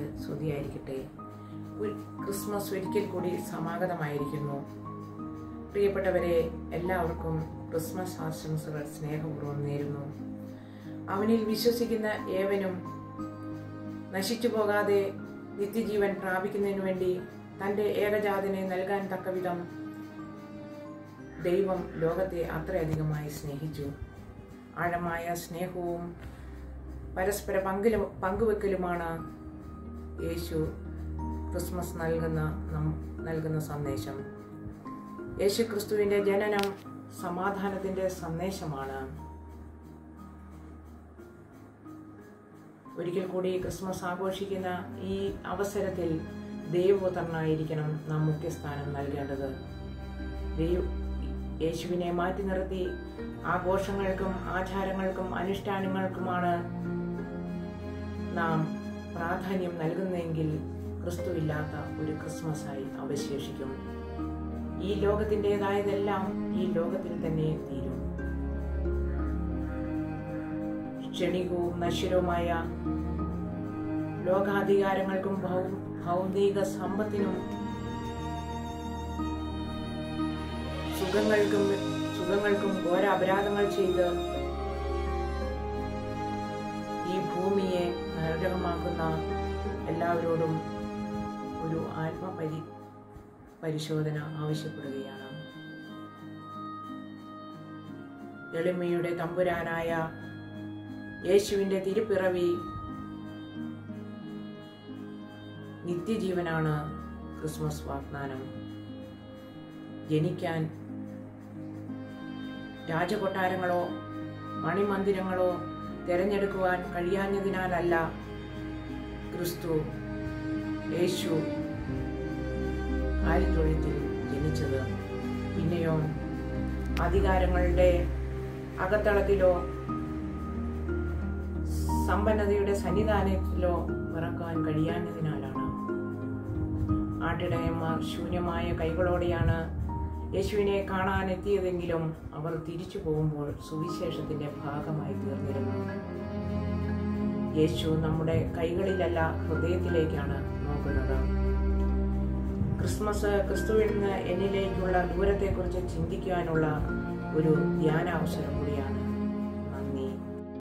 സ്തുതിയായിരിക്കട്ടെ ഒരു ക്രിസ്മസ് ഒരിക്കൽ കൂടി സമാഗതമായിരിക്കുന്നു പ്രിയപ്പെട്ടവരെ എല്ലാവർക്കും ക്രിസ്മസ് ആശംസകൾ സ്നേഹപൂർവ്വം നേരുന്നു അവനിൽ വിശ്വസിക്കുന്ന ഏവനും നശിച്ചു പോകാതെ നിത്യജീവൻ പ്രാപിക്കുന്നതിനു വേണ്ടി തൻ്റെ ഏകജാതനെ നൽകാൻ തക്കവിധം ദൈവം ലോകത്തെ അത്രയധികമായി സ്നേഹിച്ചു ആഴമായ സ്നേഹവും പരസ്പര പങ്കിലും പങ്കുവെക്കലുമാണ് യേശു ക്രിസ്മസ് നൽകുന്ന നം- നൽകുന്ന സന്ദേശം യേശു ക്രിസ്തുവിൻ്റെ ജനനം സമാധാനത്തിൻ്റെ സന്ദേശമാണ് ഒരിക്കൽ കൂടി ക്രിസ്മസ് ആഘോഷിക്കുന്ന ഈ അവസരത്തിൽ ദൈവപുത്രനായിരിക്കണം നാം മുഖ്യസ്ഥാനം നൽകേണ്ടത് ദൈവ യേശുവിനെ മാറ്റി നിർത്തി ആഘോഷങ്ങൾക്കും ആചാരങ്ങൾക്കും അനുഷ്ഠാനങ്ങൾക്കുമാണ് നാം പ്രാധാന്യം നൽകുന്നതെങ്കിൽ ക്രിസ്തുവില്ലാത്ത ഒരു ക്രിസ്മസായി അവശേഷിക്കും ഈ ലോകത്തിൻ്റെതായതെല്ലാം ഈ ലോകത്തിൽ തന്നെ തീരും ക്ഷണികവും നശ്വരവുമായ ലോകാധികാരങ്ങൾക്കും ഭൗ- ഭൗതിക സമ്പത്തിനും സുഖങ്ങൾക്കും സുഖങ്ങൾക്കും ഘോര അപരാധങ്ങൾ ചെയ്ത് ഈ ഭൂമിയെ നരകമാക്കുന്ന എല്ലാവരോടും ഒരു ആത്മപരി പരിശോധന ആവശ്യപ്പെടുകയാണ് എളിമയുടെ തമ്പുരാനായ യേശുവിൻ്റെ തിരുപ്പിറവി നിത്യജീവനാണ് ക്രിസ്മസ് വാഗ്ദാനം ജനിക്കാൻ രാജകൊട്ടാരങ്ങളോ മണിമന്ദിരങ്ങളോ തിരഞ്ഞെടുക്കുവാൻ കഴിയാഞ്ഞതിനാലല്ല ക്രിസ്തു യേശു കാലിത്തൊഴുത്തിൽ ജനിച്ചത് പിന്നെയോ അധികാരങ്ങളുടെ അകത്തളത്തിലോ സമ്പന്നതയുടെ സന്നിധാനത്തിലോ പിറക്കാൻ കഴിയാഞ്ഞതിനാലാണ് ആട്ടിടയന്മാർ ശൂന്യമായ കൈകളോടെയാണ് യേശുവിനെ കാണാൻ എത്തിയതെങ്കിലും അവർ തിരിച്ചു പോകുമ്പോൾ സുവിശേഷത്തിന്റെ ഭാഗമായി തീർന്നിരുന്നു യേശു നമ്മുടെ കൈകളിലല്ല ഹൃദയത്തിലേക്കാണ് നോക്കുന്നത് ക്രിസ്മസ് ക്രിസ്തുവിൽ നിന്ന് എന്നിലേക്കുള്ള ദൂരത്തെക്കുറിച്ച് ചിന്തിക്കുവാനുള്ള ഒരു ധ്യാനാവസരം കൂടി